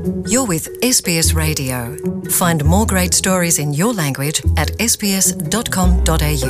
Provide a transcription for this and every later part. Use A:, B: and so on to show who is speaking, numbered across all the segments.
A: You're with SBS Radio. Find more great stories in your language at sbs.com.au.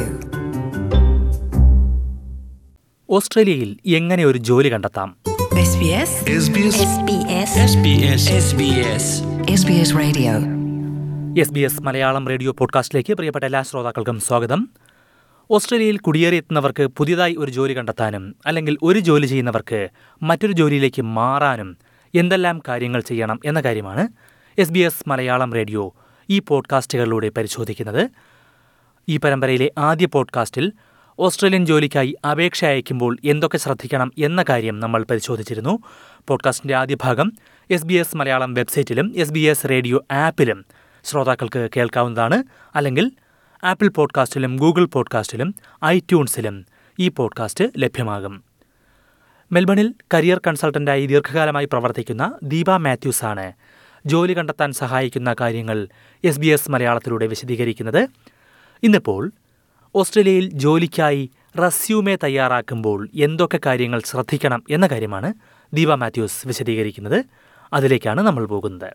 B: ഓസ്ട്രേലിയയിൽ എങ്ങനെ ഒരു ജോലി കണ്ടെത്താം
C: SBS
D: SBS
C: SBS
D: SBS
A: SBS Radio.
B: S B S Malayalam radio പോഡ്കാസ്റ്റിലേക്ക് പ്രിയപ്പെട്ട എല്ലാ ശ്രോതാക്കൾക്കും സ്വാഗതം ഓസ്ട്രേലിയയിൽ കുടിയേറിയെത്തുന്നവർക്ക് പുതിയതായി ഒരു ജോലി കണ്ടെത്താനും അല്ലെങ്കിൽ ഒരു ജോലി ചെയ്യുന്നവർക്ക് മറ്റൊരു ജോലിയിലേക്ക് മാറാനും എന്തെല്ലാം കാര്യങ്ങൾ ചെയ്യണം എന്ന കാര്യമാണ് S B S Malayalam radio ഈ പോഡ്കാസ്റ്റുകളിലൂടെ പരിശോധിക്കുന്നത് ഈ പരമ്പരയിലെ ആദ്യ പോഡ്കാസ്റ്റിൽ ഓസ്ട്രേലിയൻ ജോലിക്കായി അപേക്ഷ അയക്കുമ്പോൾ എന്തൊക്കെ ശ്രദ്ധിക്കണം എന്ന കാര്യം നമ്മൾ പരിശോധിച്ചിരുന്നു പോഡ്കാസ്റ്റിന്റെ ആദ്യ ഭാഗം എസ് ബി എസ് മലയാളം വെബ്സൈറ്റിലും എസ് ബി എസ് റേഡിയോ ആപ്പിലും ശ്രോതാക്കൾക്ക് കേൾക്കാവുന്നതാണ് അല്ലെങ്കിൽ ആപ്പിൾ പോഡ്കാസ്റ്റിലും ഗൂഗിൾ പോഡ്കാസ്റ്റിലും ഐട്യൂൺസിലും ഈ പോഡ്കാസ്റ്റ് ലഭ്യമാകും മെൽബണിൽ കരിയർ കൺസൾട്ടന്റായി ദീർഘകാലമായി പ്രവർത്തിക്കുന്ന ദീപ മാത്യൂസ് ആണ് ജോലി കണ്ടെത്താൻ സഹായിക്കുന്ന കാര്യങ്ങൾ എസ് ബി എസ് മലയാളത്തിലൂടെ വിശദീകരിക്കുന്നത് ഇന്നിപ്പോൾ ഓസ്ട്രേലിയയിൽ ജോലിക്കായി റസ്യൂമെ തയ്യാറാക്കുമ്പോൾ എന്തൊക്കെ കാര്യങ്ങൾ ശ്രദ്ധിക്കണം എന്ന കാര്യമാണ് ദീപ മാത്യൂസ് വിശദീകരിക്കുന്നത് അതിലേക്കാണ് നമ്മൾ പോകുന്നത്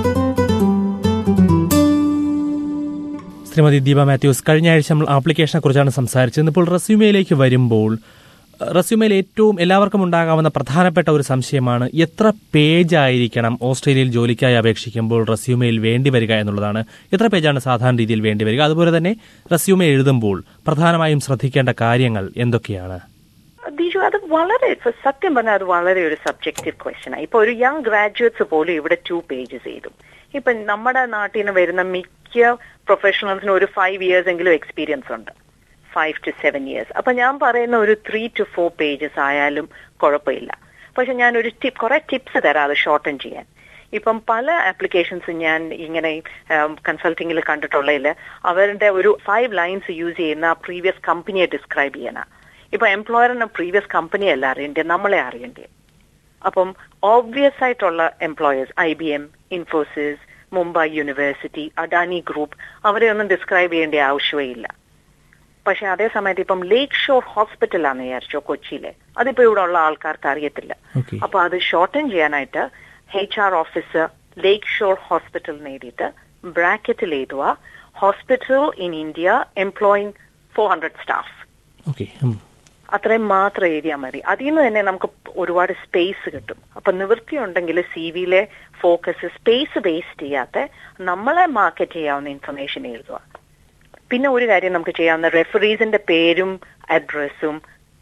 B: ശ്രീമതി ദീപ മാത്യൂസ് കഴിഞ്ഞ ആഴ്ച നമ്മൾ ആപ്ലിക്കേഷനെ കുറിച്ചാണ് സംസാരിച്ചത് ഇപ്പോൾ റെസ്യൂമയിലേക്ക് വരുമ്പോൾ റെസ്യൂമയിൽ ഏറ്റവും എല്ലാവർക്കും ഉണ്ടാകാവുന്ന പ്രധാനപ്പെട്ട ഒരു സംശയമാണ് എത്ര പേജ് ആയിരിക്കണം ഓസ്ട്രേലിയയിൽ ജോലിക്കായി അപേക്ഷിക്കുമ്പോൾ റെസ്യൂമയിൽ വേണ്ടി വരിക എന്നുള്ളതാണ് എത്ര പേജാണ് സാധാരണ രീതിയിൽ വേണ്ടി വരിക അതുപോലെ തന്നെ റെസ്യൂമെ എഴുതുമ്പോൾ പ്രധാനമായും ശ്രദ്ധിക്കേണ്ട കാര്യങ്ങൾ എന്തൊക്കെയാണ്
E: ബിജു അത് വളരെ ഇപ്പൊ സത്യം പറഞ്ഞാൽ അത് വളരെ ഒരു സബ്ജക്റ്റീവ് ക്വസ്റ്റ്യൻ ഇപ്പൊ ഒരു യങ് ഗ്രാജുവേറ്റ്സ് പോലും ഇവിടെ ടു പേജസ് ചെയ്തു ഇപ്പൊ നമ്മുടെ നാട്ടിൽ നിന്ന് വരുന്ന മിക്ക പ്രൊഫഷണൽസിനും ഒരു ഫൈവ് ഇയേഴ്സ് എങ്കിലും എക്സ്പീരിയൻസ് ഉണ്ട് ഫൈവ് ടു സെവൻ ഇയേഴ്സ് അപ്പൊ ഞാൻ പറയുന്ന ഒരു ത്രീ ടു ഫോർ പേജസ് ആയാലും കുഴപ്പമില്ല പക്ഷെ ഞാൻ ഒരു ടിപ്പ് കുറെ ടിപ്സ് തരാം അത് ഷോർട്ടൻ ചെയ്യാൻ ഇപ്പം പല ആപ്ലിക്കേഷൻസ് ഞാൻ ഇങ്ങനെ കൺസൾട്ടിങ്ങിൽ കണ്ടിട്ടുള്ളതിൽ അവരുടെ ഒരു ഫൈവ് ലൈൻസ് യൂസ് ചെയ്യുന്ന പ്രീവിയസ് കമ്പനിയെ ഡിസ്ക്രൈബ് ചെയ്യാനാ ഇപ്പൊ എംപ്ലോയറിന് പ്രീവിയസ് കമ്പനി അല്ല അറിയേണ്ടത് നമ്മളെ അറിയേണ്ടത് അപ്പം ഓബ്വിയസ് ആയിട്ടുള്ള employers I B M Infosys Mumbai university Adani group അവരെ ഒന്നും ഡിസ്ക്രൈബ് ചെയ്യേണ്ട ആവശ്യമേ ഇല്ല പക്ഷെ അതേ സമയത്ത് ഇപ്പം ലേക്ക് ഷോർ ഹോസ്പിറ്റൽ ആണെന്ന് വിചാരിച്ചോ കൊച്ചിയിലെ അതിപ്പോ ഇവിടെ ഉള്ള ആൾക്കാർക്ക് അറിയത്തില്ല
B: Okay.
E: അപ്പൊ അത് ഷോർട്ടൻ ചെയ്യാനായിട്ട് എച്ച് ആർ ഓഫീസർ ലേക്ക് ഷോർ ഹോസ്പിറ്റൽ നേടിയിട്ട് ബ്രാക്കറ്റിൽ എഴുതുക hospital in India employing four hundred staff
B: okay
E: അത്രയും മാത്രം എഴുതിയാൽ മതി അതിൽ നിന്ന് തന്നെ നമുക്ക് ഒരുപാട് സ്പേസ് കിട്ടും അപ്പൊ നിവൃത്തിയുണ്ടെങ്കിൽ സി വിയിലെ ഫോക്കസ് സ്പേസ് വേസ്റ്റ് ചെയ്യാത്ത നമ്മളെ മാർക്കറ്റ് ചെയ്യാവുന്ന ഇൻഫർമേഷൻ എഴുതുക പിന്നെ ഒരു കാര്യം നമുക്ക് ചെയ്യാവുന്ന റെഫറീസിന്റെ പേരും അഡ്രസ്സും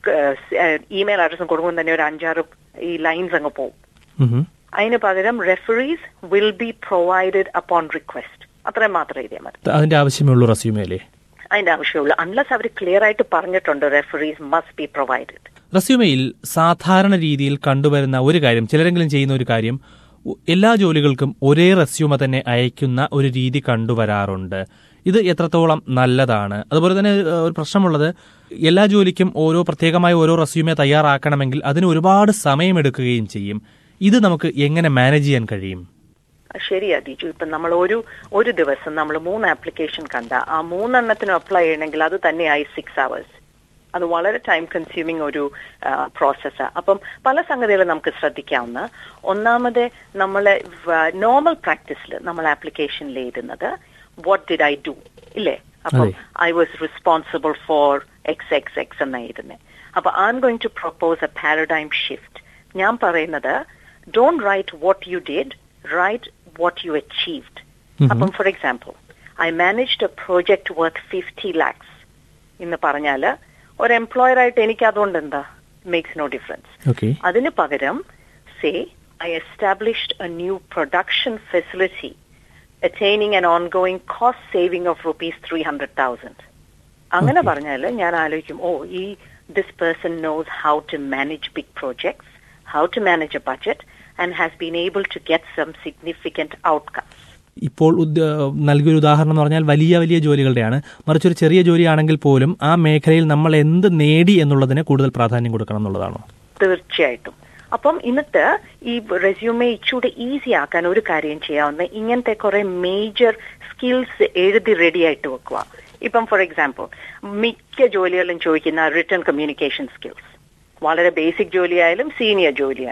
E: ഇമെയിൽ അഡ്രസ്സും കൊടുക്കുമ്പോൾ തന്നെ ഒരു അഞ്ചാറ് ഈ ലൈൻസ് അങ്ങ് പോകും അതിന് പകരം referees will be provided upon request അത്രയും മാത്രം എഴുതിയാൽ മതി
B: അതിന്റെ ആവശ്യമേ ഉള്ളൂ റെസ്യൂമേലേ
E: അതിന്റെ ആവശ്യമുള്ളൂ അൺലസ് അവർ ക്ലിയർ ആയിട്ട് പറഞ്ഞിട്ടുണ്ട് റെഫറീസ് മസ്റ്റ് ബി പ്രൊവൈഡഡ്
B: റെസ്യൂമയിൽ സാധാരണ രീതിയിൽ കണ്ടുവരുന്ന ഒരു കാര്യം ചിലരെങ്കിലും ചെയ്യുന്ന ഒരു കാര്യം ഉ- എല്ലാ ജോലികൾക്കും ഒരേ റെസ്യൂമ തന്നെ അയക്കുന്ന ഒരു രീതി കണ്ടുവരാറുണ്ട് ഇത് എത്രത്തോളം നല്ലതാണ് അതുപോലെ തന്നെ ഏഹ്, ഒരു പ്രശ്നമുള്ളത് എല്ലാ ജോലിക്കും ഓരോ പ്രത്യേകമായ ഓരോ റെസ്യൂമെ തയ്യാറാക്കണമെങ്കിൽ അതിന് ഒരുപാട് സമയമെടുക്കുകയും ചെയ്യും ഇത് നമുക്ക് എങ്ങനെ മാനേജ് ചെയ്യാൻ കഴിയും
E: ശരിയാ ദിജു ഇപ്പൊ നമ്മൾ ഒരു ഒരു ദിവസം നമ്മൾ മൂന്ന് ആപ്ലിക്കേഷൻ കണ്ട ആ മൂന്നെണ്ണത്തിനും അപ്ലൈ ചെയ്യണമെങ്കിൽ അത് തന്നെയായി സിക്സ് അവേഴ്സ് അത് വളരെ ടൈം കൺസ്യൂമിങ് ഒരു പ്രോസസ്സാണ് അപ്പം പല സംഗതികളും നമുക്ക് ശ്രദ്ധിക്കാവുന്ന ഒന്നാമത് നമ്മളെ നോർമൽ പ്രാക്ടീസിൽ നമ്മൾ ആപ്ലിക്കേഷനിൽ എഴുതുന്നത് വാട്ട് ഡിഡ് ഐ ഡു ഇല്ലേ അപ്പം
B: അതെ.
E: I was responsible for X X X എന്ന് എഴുതുന്നത് അപ്പൊ I'm going to propose a paradigm shift ഞാൻ പറയുന്നത് don't write what you did write what you achieved അപ്പം for example I managed a project worth fifty lakhs എന്ന് പറഞ്ഞാൽ ഒരു employer ആയിട്ട് എനിക്ക് അതുകൊണ്ട് എന്താ മേക്സ് നോ ഡിഫറൻസ്
B: ഓക്കെ
E: അതിന് പകരം say I established a new production facility attaining an ongoing cost saving of rupees three hundred thousand അങ്ങനെ പറഞ്ഞാൽ ഞാൻ ആലോചിക്കും ഓ ഈ this person knows how to manage big projects how to manage a budget and has been able to get some significant outcomes
B: ഇപ്പോൾ ഉദ്യ- നൽകിയൊരു ഉദാഹരണം എന്ന് പറഞ്ഞാൽ വലിയ വലിയ ജോലികളുടെയാണ് മറിച്ച് ഒരു ചെറിയ ജോലിയാണെങ്കിൽ പോലും ആ മേഖലയിൽ നമ്മൾ എന്ത് നേടി എന്നുള്ളതിന് കൂടുതൽ പ്രാധാന്യം കൊടുക്കണം എന്നുള്ളതാണോ
E: തീർച്ചയായിട്ടും അപ്പം എന്നിട്ട് ഈ റെസ്യൂമെ ഇച്ചൂടെ ഈസി ആക്കാൻ ഒരു കാര്യം ചെയ്യാവുന്ന ഇങ്ങനത്തെ കുറെ മേജർ സ്കിൽസ് എഴുതി റെഡി ആയിട്ട് വെക്കുക ഇപ്പം ഫോർ എക്സാമ്പിൾ മിക്ക ജോലികളും ചോദിക്കുന്ന റിട്ടേൺ കമ്മ്യൂണിക്കേഷൻ സ്കിൽസ് വളരെ ബേസിക് ജോലിയായാലും സീനിയർ ജോലിയായാലും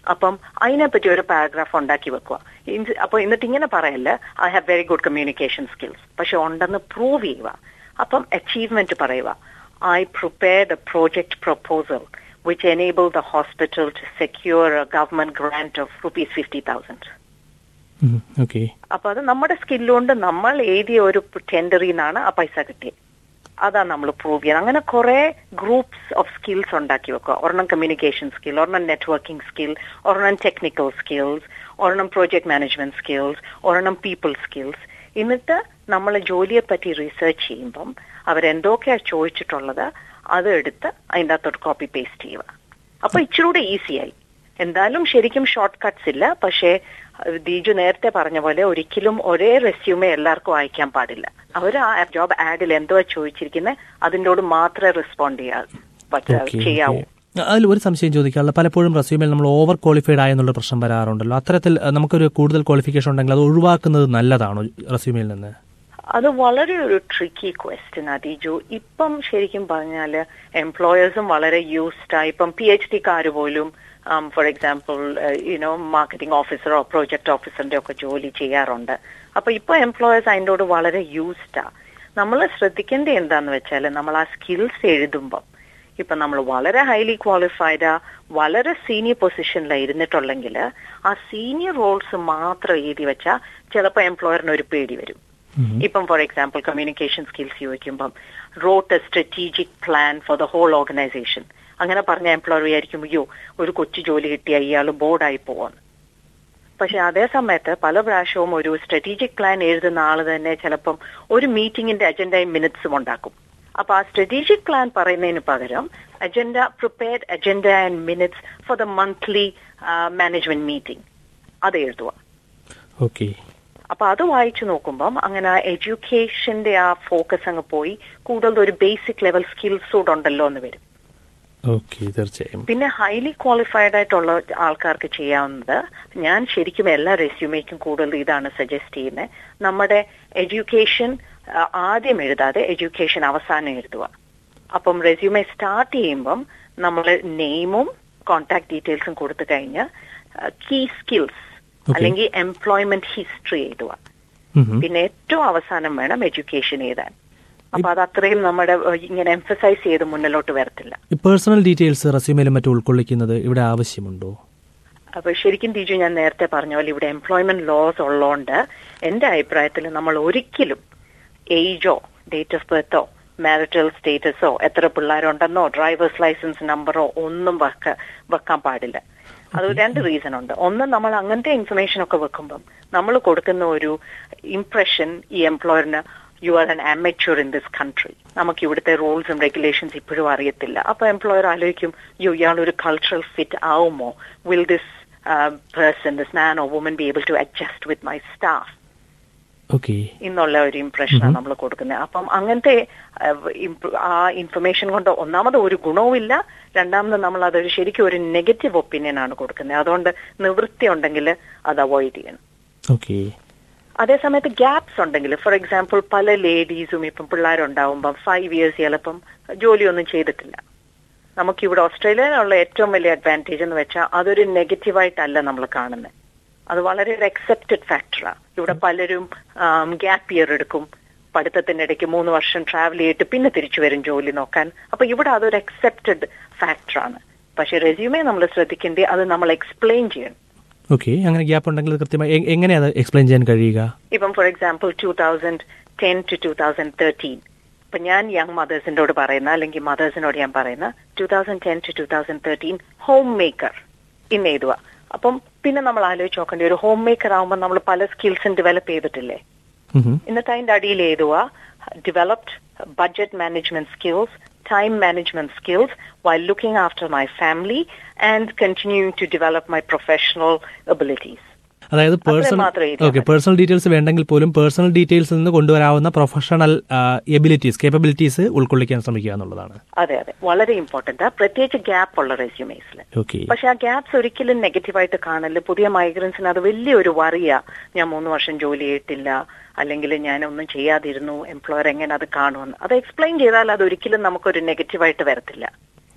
E: അപ്പം അതിനെപ്പറ്റി ഒരു പാരഗ്രാഫ് ഉണ്ടാക്കി വെക്കുക ഇൻ- അപ്പൊ എന്നിട്ട് ഇങ്ങനെ പറയല്ല I have very good communication skills പക്ഷെ ഉണ്ടെന്ന് പ്രൂവ് ചെയ്യുക അപ്പം അച്ചീവ്മെന്റ് പറയുക I prepared a project proposal which enable the hospital to secure a government grant of rupees fifty thousand
D: okay
E: അപ്പൊ അത് നമ്മുടെ സ്കില്ലുകൊണ്ട് നമ്മൾ എഴുതിയ ഒരു ടെൻഡറിൽ നിന്നാണ് ആ പൈസ കിട്ടിയത് അതാ നമ്മൾ പ്രൂവ് ചെയ്യുന്നത് അങ്ങനെ കുറെ ഗ്രൂപ്പ്സ് ഓഫ് സ്കിൽസ് ഉണ്ടാക്കി വെക്കുക ഒരെണ്ണം കമ്മ്യൂണിക്കേഷൻ സ്കിൽ ഒരെണ്ണം നെറ്റ്വർക്കിംഗ് സ്കിൽ ഒരെണ്ണം ടെക്നിക്കൽ സ്കിൽസ് ഒരെണ്ണം പ്രോജക്ട് മാനേജ്മെന്റ് സ്കിൽസ് ഒരെണ്ണം പീപ്പിൾ സ്കിൽസ് എന്നിട്ട് നമ്മൾ ജോലിയെ പറ്റി റിസർച്ച് ചെയ്യുമ്പം അവരെന്തൊക്കെയാ ചോദിച്ചിട്ടുള്ളത് അത് എടുത്ത് അതിൻ്റെ അകത്തോട്ട് കോപ്പി പേസ്റ്റ് ചെയ്യുക അപ്പൊ ഇച്ചിരൂടെ ഈസിയായി എന്തായാലും ശരിക്കും ഷോർട്ട് കട്ട്സ് ഇല്ല പക്ഷേ അഹ് ദീജു നേരത്തെ പറഞ്ഞ പോലെ ഒരിക്കലും ഒരേ റെസ്യൂമേ എല്ലാവർക്കും അയക്കാൻ പാടില്ല അവർ ആ ജോബ് ആഡിൽ എന്തോ ചോദിച്ചിരിക്കുന്നത് അതിനോട് മാത്രമേ റെസ്പോണ്ട് ചെയ്യാ പറ്റ
D: ഓക്കെ
E: ചെയ്യാവൂ
D: അതിൽ ഒരു സംശയം ചോദിക്കാനുള്ള പലപ്പോഴും റെസ്യൂമിൽ നമ്മൾ ഓവർ ക്വാളിഫൈഡ് ആയെന്നുള്ള പ്രശ്നം വരാറുണ്ടല്ലോ അത്തരത്തിൽ അഹ്, നമുക്കൊരു കൂടുതൽ ക്വാളിഫിക്കേഷൻ ഉണ്ടെങ്കിൽ അത് ഒഴിവാക്കുന്നത് നല്ലതാണോ റെസ്യൂമിൽ നിന്ന്
E: അത് വളരെ ഒരു ട്രിക്കി ക്വസ്റ്റ്യൻ അതീജു ഇപ്പം ശരിക്കും പറഞ്ഞാല് എംപ്ലോയേഴ്സും വളരെ യൂസ്ഡ് ആയി ഇപ്പം പി എച്ച് ഡിക്കാർ പോലും ഫോർ എക്സാമ്പിൾ യുനോ മാർക്കറ്റിംഗ് ഓഫീസറോ പ്രോജക്ട് ഓഫീസറിന്റെ ഒക്കെ ജോലി ചെയ്യാറുണ്ട് അപ്പൊ ഇപ്പൊ എംപ്ലോയേഴ്സ് അതിനോട് വളരെ യൂസ്ഡാ നമ്മൾ ശ്രദ്ധിക്കേണ്ടത് എന്താന്ന് വെച്ചാൽ നമ്മൾ ആ സ്കിൽസ് എഴുതുമ്പം ഇപ്പൊ നമ്മൾ വളരെ ഹൈലി ക്വാളിഫൈഡാ വളരെ സീനിയർ പൊസിഷനിലാണ് ഇരുന്നിട്ടുണ്ടെങ്കിൽ ആ സീനിയർ റോൾസ് മാത്രം എഴുതി വെച്ചാൽ ചിലപ്പോൾ എംപ്ലോയറിന് ഒരു പേടി വരും ഇപ്പം ഫോർ എക്സാമ്പിൾ കമ്മ്യൂണിക്കേഷൻ സ്കിൽസ് ചോദിക്കുമ്പം wrote a strategic plan for the whole organisation അങ്ങനെ പറഞ്ഞ എംപ്ലോയർ വിചാരിക്കും അയ്യോ ഒരു കൊച്ചു ജോലി കിട്ടിയ ഇയാൾ ബോർഡായി പോവാന്ന് പക്ഷെ അതേ സമയത്ത് പല പ്രാവശ്യവും ഒരു സ്ട്രാറ്റജിക് പ്ലാൻ എഴുതുന്ന ആൾ തന്നെ ചിലപ്പം ഒരു മീറ്റിംഗിന്റെ അജണ്ടയും മിനിറ്റ്സും ഉണ്ടാക്കും അപ്പൊ ആ സ്ട്രാറ്റജിക് പ്ലാൻ പറയുന്നതിന് പകരം agenda prepared agenda and minutes for the monthly management meeting അത് എഴുതുക
D: ഓക്കെ
E: അപ്പൊ അത് വായിച്ചു നോക്കുമ്പം അങ്ങനെ ആ എഡ്യൂക്കേഷന്റെ ആ ഫോക്കസ് അങ്ങ് പോയി കൂടുതൽ ഒരു ബേസിക് ലെവൽ സ്കിൽസ് കൂടെ ഉണ്ടല്ലോ എന്ന് വരും
D: ഓക്കെ തീർച്ചയായും
E: പിന്നെ ഹൈലി ക്വാളിഫൈഡ് ആയിട്ടുള്ള ആൾക്കാർക്ക് ചെയ്യാവുന്നത് ഞാൻ ശരിക്കും എല്ലാ റെസ്യൂമേക്കും കൂടുതൽ ഇതാണ് സജസ്റ്റ് ചെയ്യുന്നത് നമ്മുടെ എഡ്യൂക്കേഷൻ ആദ്യം എഴുതാതെ എഡ്യൂക്കേഷൻ അവസാനം എഴുതുക അപ്പം റെസ്യൂമെ സ്റ്റാർട്ട് ചെയ്യുമ്പം നമ്മൾ നെയിമും കോണ്ടാക്ട് ഡീറ്റെയിൽസും കൊടുത്തു കഴിഞ്ഞ് കീ സ്കിൽസ് അല്ലെങ്കിൽ എംപ്ലോയ്മെന്റ് ഹിസ്റ്ററി എഴുതുക പിന്നെ ഏറ്റവും അവസാനം വേണം എഡ്യൂക്കേഷൻ എഴുതാൻ അപ്പൊ അത് അത്രയും നമ്മുടെ ഏഹ്, ഇങ്ങനെ എംഫസൈസ് ചെയ്ത് മുന്നിലോട്ട് വരത്തില്ല
D: ഈ പേഴ്സണൽ ഡീറ്റെയിൽസ് റെസ്യൂമിലും മറ്റും ഉൾക്കൊള്ളിക്കുന്നത് ഇവിടെ ആവശ്യമുണ്ടോ
E: അപ്പൊ ശരിക്കും ടീച്ചു ഞാൻ നേരത്തെ പറഞ്ഞ പോലെ ഇവിടെ എംപ്ലോയ്മെന്റ് ലോസ് ഉള്ളതുകൊണ്ട് എന്റെ അഭിപ്രായത്തിൽ നമ്മൾ ഒരിക്കലും ഏജോ ഡേറ്റ് ഓഫ് ബർത്തോ മാരിറ്റൽ സ്റ്റേറ്റസോ എത്ര പിള്ളേരുണ്ടെന്നോ ഡ്രൈവേഴ്സ് ലൈസൻസ് നമ്പറോ ഒന്നും വെക്ക വെക്കാൻ പാടില്ല അത് രണ്ട് റീസൺ ഉണ്ട് ഒന്ന് നമ്മൾ അങ്ങനത്തെ ഇൻഫർമേഷൻ ഒക്കെ വെക്കുമ്പം നമ്മൾ കൊടുക്കുന്ന ഒരു ഇംപ്രഷൻ ഈ എംപ്ലോയറിന് you are an amateur in this country നമുക്ക് ഇവിടുത്തെ റൂൾസും റെഗുലേഷൻസ് ഇപ്പോഴും അറിയത്തില്ല അപ്പൊ എംപ്ലോയർ ആലോചിക്കും യോ ഇയാൾ ഒരു കൾച്ചറൽ ഫിറ്റ് ആവുമോ will this person this man or woman be able to adjust with my staff
D: okay
E: എന്നുള്ള ഒരു ഇംപ്രഷനാണ് നമ്മൾ കൊടുക്കുന്നത് അപ്പം അങ്ങനത്തെ അഹ്, ഇംപ്- ആ ഇൻഫർമേഷൻ കൊണ്ട് ഒന്നാമത് ഒരു ഗുണവുമില്ല രണ്ടാമത് നമ്മൾ അതൊരു ശരിക്കും ഒരു നെഗറ്റീവ് ഒപ്പീനിയൻ ആണ് കൊടുക്കുന്നത് അതുകൊണ്ട് നിവൃത്തി ഉണ്ടെങ്കിൽ അത് അവോയ്ഡ് ചെയ്യണം
D: ഓക്കെ
E: അതേസമയത്ത് ഗ്യാപ്സ് ഉണ്ടെങ്കിൽ ഫോർ എക്സാമ്പിൾ പല ലേഡീസും ഇപ്പം പിള്ളേരുണ്ടാവുമ്പം ഫൈവ് ഇയേഴ്സ് ചിലപ്പം ജോലിയൊന്നും ചെയ്തിട്ടില്ല നമുക്കിവിടെ ഓസ്ട്രേലിയയിലുള്ള ഏറ്റവും വലിയ അഡ്വാൻറ്റേജ് എന്ന് വെച്ചാൽ അതൊരു നെഗറ്റീവായിട്ടല്ല നമ്മൾ കാണുന്നത് അത് വളരെ ഒരു അക്സെപ്റ്റഡ് ഫാക്ടറാണ് ഇവിടെ പലരും ഗ്യാപ്പ് ഇയർ എടുക്കും പഠിത്തത്തിന്റെ ഇടയ്ക്ക് മൂന്ന് വർഷം ട്രാവൽ ചെയ്തിട്ട് പിന്നെ തിരിച്ചു വരും ജോലി നോക്കാൻ അപ്പൊ ഇവിടെ അതൊരു അക്സെപ്റ്റഡ് ഫാക്ടറാണ് പക്ഷെ റെസ്യൂമേ നമ്മൾ ശ്രദ്ധിക്കേണ്ടത് അത് നമ്മൾ എക്സ്പ്ലെയിൻ ചെയ്യണം
D: ഓക്കെ അങ്ങനെ ഗ്യാപ്പ് ഉണ്ടെങ്കിൽ അത് കൃത്യമായി എ- എങ്ങനെയാ അത് എക്സ്പ്ലെയിൻ ചെയ്യാൻ കഴിയുക
E: ഇപ്പം for example two thousand ten to two thousand thirteen ഇപ്പൊ ഞാൻ യങ് മദേഴ്സിനോട് പറയുന്ന അല്ലെങ്കിൽ മദേഴ്സിനോട് ഞാൻ പറയുന്ന two thousand ten to two thousand thirteen homemaker ഇന്ന് എഴുതുക അപ്പം പിന്നെ നമ്മൾ ആലോചിച്ച് നോക്കേണ്ടി ഒരു ഹോം മേക്കർ ആകുമ്പോൾ നമ്മൾ പല സ്കിൽസും ഡെവലപ്പ് ചെയ്തിട്ടില്ലേ
D: ഉം.
E: ഇന്നത്തെ അതിന്റെ അടിയിൽ എഴുതുക developed budget management skills time management skills while looking after my family and continuing to develop my professional abilities
D: അതായത് പേഴ്സണൽ
E: മാത്രമേ എഴുതിയാൽ
D: ഓക്കെ പേഴ്സണൽ ഡീറ്റെയിൽസ് വേണ്ടെങ്കിൽ പോലും പേഴ്സണൽ ഡീറ്റെയിൽസിൽ നിന്ന് കൊണ്ടുവരാവുന്ന പ്രൊഫഷണൽ എബിലിറ്റീസ് കേപ്പബിലിറ്റീസ് ഉൾക്കൊള്ളിക്കാൻ ശ്രമിക്കുക എന്നുള്ളതാണ്
E: അതെ അതെ വളരെ ഇമ്പോർട്ടന്റ് പ്രത്യേകിച്ച് ഗ്യാപ്പ് ഉള്ള റെസ്യൂമേസിൽ
D: ഓക്കെ
E: പക്ഷെ ആ ഗ്യാപ്സ് ഒരിക്കലും നെഗറ്റീവായിട്ട് കാണല് പുതിയ മൈഗ്രൻസിന് അത് വലിയൊരു വറിയാ ഞാൻ മൂന്ന് വർഷം ജോലി ചെയ്തിട്ടില്ല അല്ലെങ്കിൽ ഞാൻ ഒന്നും ചെയ്യാതിരുന്നു എംപ്ലോയർ എങ്ങനെ അത് കാണുമെന്ന് അത് എക്സ്പ്ലെയിൻ ചെയ്താൽ അത് ഒരിക്കലും നമുക്കൊരു നെഗറ്റീവായിട്ട് വരത്തില്ല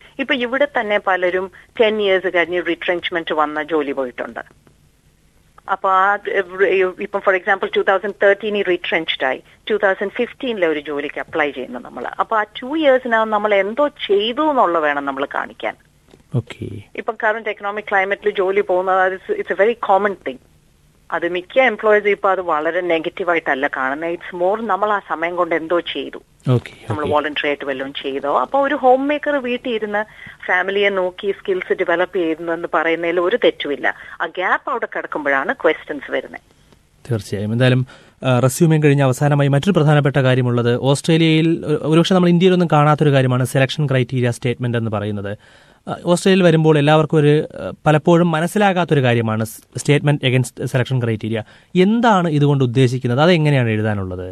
E: ഇപ്പൊ ഇവിടെ തന്നെ പലരും ടെൻ ഇയേഴ്സ് കഴിഞ്ഞ് റിട്രെഞ്ച്മെന്റ് വന്ന ജോലി പോയിട്ടുണ്ട് അപ്പൊ ആ ഇപ്പം ഫോർ എക്സാമ്പിൾ ടൂ തൗസൻഡ് തേർട്ടീനിൽ റീട്രെഞ്ച്ഡ് ആയി ടൂ തൗസൻഡ് ഫിഫ്റ്റീനിലെ ഒരു ജോലിക്ക് അപ്ലൈ ചെയ്യുന്നു നമ്മൾ അപ്പൊ ആ ടു ഇയേഴ്സിനകം നമ്മൾ എന്തോ ചെയ്തു എന്നുള്ളത് വേണം നമ്മൾ കാണിക്കാൻ
D: ഓക്കെ
E: ഇപ്പം കറന്റ് എക്കണോമിക് ക്ലൈമറ്റിൽ ജോലി പോകുന്നത് it's a very common thing അത് മിക്ക എംപ്ലോയീസ് ഇപ്പൊ അത് വളരെ നെഗറ്റീവായിട്ടല്ല കാണുന്നത് ഇറ്റ്സ് മോർ നമ്മൾ ആ സമയം കൊണ്ട് എന്തോ ചെയ്തു
D: ഓക്കെ
E: നമ്മൾ വോളണ്ടറി ആയിട്ട് വല്ലതും ചെയ്തോ അപ്പൊ ഒരു ഹോം മേക്കർ വീട്ടിൽ ഇരുന്ന് ഫാമിലിയെ നോക്കി സ്കിൽസ് ഡെവലപ്പ് ചെയ്യുന്നു എന്ന് പറയുന്നതിൽ ഒരു തെറ്റുമില്ല ആ ഗ്യാപ്പ് അവിടെ കിടക്കുമ്പോഴാണ് ക്വസ്റ്റ്യൻസ് വരുന്നത്
D: തീർച്ചയായും എന്തായാലും റെസ്യൂമിയും കഴിഞ്ഞ് അവസാനമായി മറ്റൊരു പ്രധാനപ്പെട്ട കാര്യമുള്ളത് ഓസ്ട്രേലിയയിൽ ഒരു- ഒരുപക്ഷെ നമ്മൾ ഇന്ത്യയിലൊന്നും കാണാത്തൊരു കാര്യമാണ് സെലക്ഷൻ ക്രൈറ്റീരിയ സ്റ്റേറ്റ്മെന്റ് എന്ന് പറയുന്നത് ആ, ഓസ്ട്രേലിയയിൽ വരുമ്പോൾ എല്ലാവർക്കും ഒരു ആ, പലപ്പോഴും മനസ്സിലാകാത്തൊരു കാര്യമാണ് സ്റ്റേറ്റ്മെന്റ് എഗൻസ്റ്റ് സെലക്ഷൻ ക്രൈറ്റീരിയ എന്താണ് ഇതുകൊണ്ട് ഉദ്ദേശിക്കുന്നത് അതെങ്ങനെയാണ് എഴുതാനുള്ളത്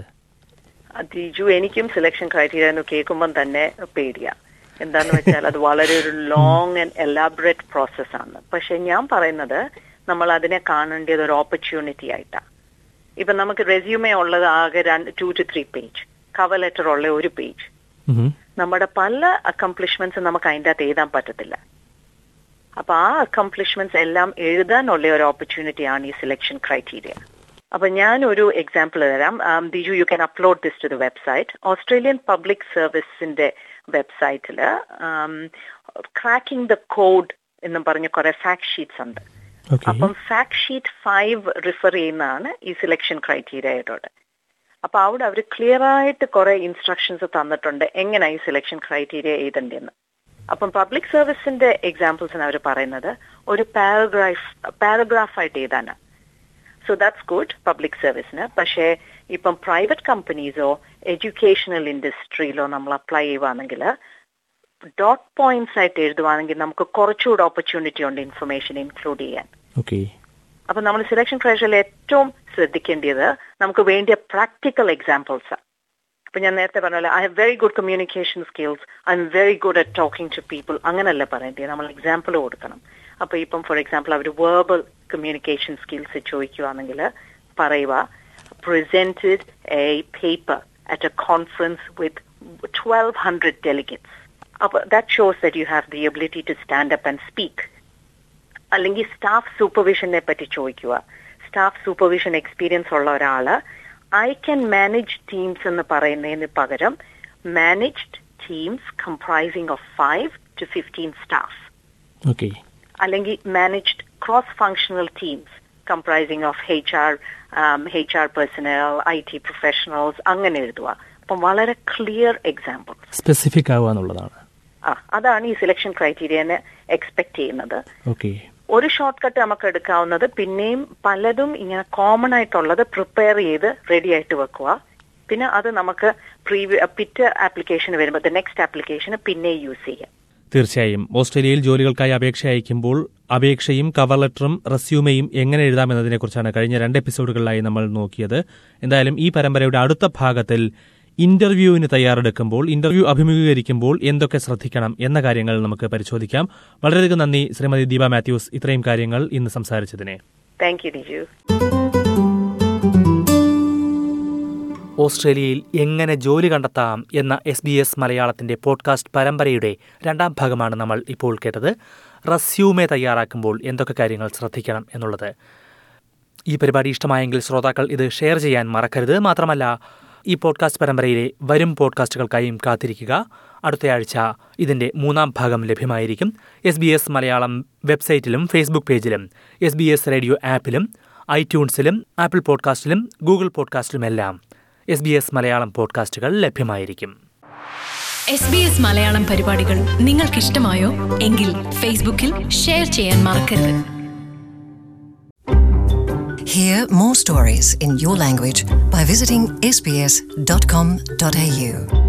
E: ദിജു എനിക്കും സെലക്ഷൻ ക്രൈറ്റീരിയ എന്ന് കേൾക്കുമ്പം തന്നെ പേടിയാ എന്താന്ന് വെച്ചാൽ അത് വളരെ ഒരു ലോങ് ആൻഡ് എലാബറേറ്റ് പ്രോസസ് ആണ് പക്ഷെ ഞാൻ പറയുന്നത് നമ്മൾ അതിനെ കാണേണ്ടത് ഒരു ഓപ്പർച്യൂണിറ്റി ആയിട്ടാ ഇപ്പൊ നമുക്ക് റെസ്യൂമേ ഉള്ളത് ആകെ രണ്ട് two to three page cover letter ഉള്ള ഒരു പേജ്
D: ഉം.
E: നമ്മുടെ പല അക്കംപ്ലിഷ്മെന്റ്സ് നമുക്ക് അതിൻ്റെ അകത്ത് എഴുതാൻ പറ്റത്തില്ല അപ്പൊ ആ അക്കംപ്ലിഷ്മെന്റ്സ് എല്ലാം എഴുതാനുള്ള ഒരു ഓപ്പർച്യൂണിറ്റി ആണ് ഈ സെലക്ഷൻ ക്രൈറ്റീരിയ അപ്പൊ ഞാൻ ഒരു എക്സാമ്പിൾ തരാം did you you can upload this to the website Australian public സർവീസിന്റെ വെബ്സൈറ്റിൽ ക്രാക്കിംഗ് ദ കോഡ് എന്നും പറഞ്ഞ കുറെ ഫാക്ട് ഷീറ്റ്സ് ഉണ്ട്
D: ഓക്കെ
E: അപ്പം ഫാക്ട് ഷീറ്റ് ഫൈവ് റിഫർ ചെയ്യുന്നതാണ് ഈ സെലക്ഷൻ ക്രൈറ്റീരിയയോട് അപ്പൊ അവിടെ അവർ ക്ലിയർ ആയിട്ട് കുറെ ഇൻസ്ട്രക്ഷൻസ് തന്നിട്ടുണ്ട് എങ്ങനെ ഈ സെലക്ഷൻ ക്രൈറ്റീരിയ എഴുതണ്ടെന്ന് അപ്പം പബ്ലിക് സർവീസിന്റെ എക്സാമ്പിൾസിന് അവർ പറയുന്നത് ഒരു പാരഗ്രാഫ് പാരഗ്രാഫായിട്ട് എഴുതാനാണ് സോ ദാറ്റ്സ് ഗുഡ് പബ്ലിക് സർവീസിന് പക്ഷേ ഇപ്പം പ്രൈവറ്റ് കമ്പനീസോ എഡ്യൂക്കേഷണൽ ഇൻഡസ്ട്രിയിലോ നമ്മൾ അപ്ലൈ ചെയ്യുവാണെങ്കിൽ ഡോട്ട് പോയിന്റ്സ് ആയിട്ട് എഴുതുവാണെങ്കിൽ നമുക്ക് കുറച്ചുകൂടെ ഓപ്പർച്യൂണിറ്റി ഉണ്ട് ഇൻഫർമേഷൻ ഇൻക്ലൂഡ് ചെയ്യാൻ
D: ഓക്കെ
E: അപ്പൊ നമ്മൾ സെലക്ഷൻ ക്രൈറ്റീരിയയിൽ ഏറ്റവും ശ്രദ്ധിക്കേണ്ടത് നമുക്ക് വേണ്ടിയ പ്രാക്ടിക്കൽ എക്സാമ്പിൾസ് അപ്പൊ ഞാൻ നേരത്തെ പറഞ്ഞ പോലെ I have very good communication skills I am very good at talking to people അങ്ങനല്ല പറയേണ്ടത് നമ്മൾ എക്സാമ്പിൾ കൊടുക്കണം അപ്പൊ ഇപ്പം ഫോർ എക്സാമ്പിൾ അവർ വേർബൽ കമ്മ്യൂണിക്കേഷൻ സ്കിൽസ് ചോദിക്കുകയാണെങ്കിൽ പറയുക presented a paper at a conference with 1200 delegates. Up- that shows that you have the ability to stand up and speak. അല്ലെങ്കിൽ സ്റ്റാഫ് സൂപ്പർവിഷനെ പറ്റി ചോദിക്കുക സ്റ്റാഫ് സൂപ്പർവിഷൻ എക്സ്പീരിയൻസ് ഉള്ള ഒരാള് ഐ ക്യാൻ മാനേജ് ടീംസ് എന്ന് പറയുന്നതിന് പകരം managed teams comprising of five to fifteen staff
D: okay
E: അല്ലെങ്കിൽ managed cross functional teams comprising of H R H R personnel I T professionals അങ്ങനെ എഴുതുക അപ്പം വളരെ ക്ലിയർ എക്സാമ്പിൾ
D: സ്പെസിഫിക് ആവുക എന്നുള്ളതാണ്
E: ആ അതാണ് ഈ സെലക്ഷൻ ക്രൈറ്റീരിയനെ എക്സ്പെക്ട് ചെയ്യുന്നത്
D: ഓക്കെ
E: ഒരു ഷോർട്ട് കട്ട് നമുക്ക് എടുക്കാവുന്നത് പിന്നെയും പലതും ഇങ്ങനെ കോമൺ ആയിട്ടുള്ളത് പ്രിപ്പയർ ചെയ്ത് റെഡി ആയിട്ട് വെക്കുക പിന്നെ അത് നമുക്ക് പ്രീവ്യൂ പിറ്റ് ആപ്ലിക്കേഷൻ വരുമ്പോൾ നെക്സ്റ്റ് ആപ്ലിക്കേഷന് പിന്നെ യൂസ് ചെയ്യാം
D: തീർച്ചയായും ഓസ്ട്രേലിയയിൽ ജോലികൾക്കായി അപേക്ഷ അയക്കുമ്പോൾ അപേക്ഷയും കവർ ലെറ്ററും റെസ്യൂമെയും എങ്ങനെ എഴുതാമെന്നതിനെക്കുറിച്ചാണ് കഴിഞ്ഞ രണ്ട് എപ്പിസോഡുകളിലായി നമ്മൾ നോക്കിയത് എന്തായാലും ഈ പരമ്പരയുടെ അടുത്ത ഭാഗത്തിൽ ഇന്റർവ്യൂവിന് തയ്യാറെടുക്കുമ്പോൾ ഇന്റർവ്യൂ അഭിമുഖീകരിക്കുമ്പോൾ എന്തൊക്കെ ശ്രദ്ധിക്കണം എന്ന കാര്യങ്ങൾ നമുക്ക് പരിശോധിക്കാം വളരെയധികം നന്ദി ശ്രീമതി ദീപ മാത്യൂസ് ഇത്രയും കാര്യങ്ങൾ ഇന്ന് സംസാരിച്ചതിനെ
E: താങ്ക് യു ദിജു
B: ഓസ്ട്രേലിയയിൽ എങ്ങനെ ജോലി കണ്ടെത്താം എന്ന എസ് ബി എസ് മലയാളത്തിന്റെ പോഡ്കാസ്റ്റ് പരമ്പരയുടെ രണ്ടാം ഭാഗമാണ് നമ്മൾ ഇപ്പോൾ കേട്ടത് റസ്യൂമെ തയ്യാറാക്കുമ്പോൾ എന്തൊക്കെ കാര്യങ്ങൾ ശ്രദ്ധിക്കണം എന്നുള്ളത് ഈ പരിപാടി ഇഷ്ടമായെങ്കിൽ ശ്രോതാക്കൾ ഇത് ഷെയർ ചെയ്യാൻ മറക്കരുത് മാത്രമല്ല ഈ പോഡ്കാസ്റ്റ് പരമ്പരയിലെ വരും പോഡ്കാസ്റ്റുകൾക്കായും കാത്തിരിക്കുക അടുത്തയാഴ്ച ഇതിന്റെ മൂന്നാം ഭാഗം ലഭ്യമായിരിക്കും എസ് ബി എസ് മലയാളം വെബ്സൈറ്റിലും ഫേസ്ബുക്ക് പേജിലും എസ് ബി എസ് റേഡിയോ ആപ്പിലും ഐട്യൂൺസിലും ആപ്പിൾ പോഡ്കാസ്റ്റിലും ഗൂഗിൾ പോഡ്കാസ്റ്റിലുമെല്ലാം എസ് ബി എസ് മലയാളം പോഡ്കാസ്റ്റുകൾ ലഭ്യമായിരിക്കും
C: എസ് ബി എസ് മലയാളം പരിപാടികൾ നിങ്ങൾക്കിഷ്ടമായോ എങ്കിൽ ഫേസ്ബുക്കിൽ ഷെയർ ചെയ്യാൻ മറക്കരുത്
A: Hear more stories in your language by visiting sbs.com.au.